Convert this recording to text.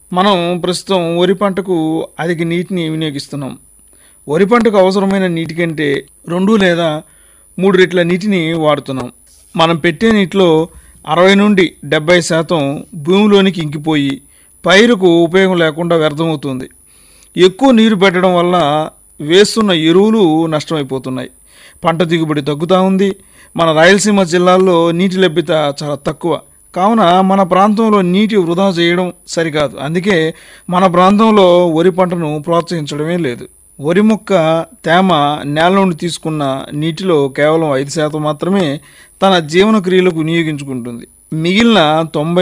మనం ప్రస్తుతం వరి పంటకు అధిక నీటిని వినియోగిస్తున్నాం వరి పంటకు అవసరమైన నీటి కంటే రెండు లేదా మూడు రెట్ల నీటిని వాడుతున్నాం మనం పెట్టే నీటిలో అరవై నుండి డెబ్బై శాతం భూమిలోనికి ఇంకిపోయి పైరుకు ఉపయోగం లేకుండా వ్యర్థమవుతుంది ఎక్కువ నీరు పెట్టడం వల్ల వేస్తున్న ఎరువులు నష్టమైపోతున్నాయి పంట దిగుబడి తగ్గుతూ ఉంది మన రాయలసీమ జిల్లాల్లో నీటి లభ్యత చాలా తక్కువ కావున మన ప్రాంతంలో నీటి వృధా చేయడం సరికాదు అందుకే మన ప్రాంతంలో వరి పంటను ప్రోత్సహించడమే లేదు వరి మొక్క తేమ నేల నుండి తీసుకున్న నీటిలో కేవలం ఐదు శాతం మాత్రమే తన జీవన క్రియలకు వినియోగించుకుంటుంది మిగిలిన తొంభై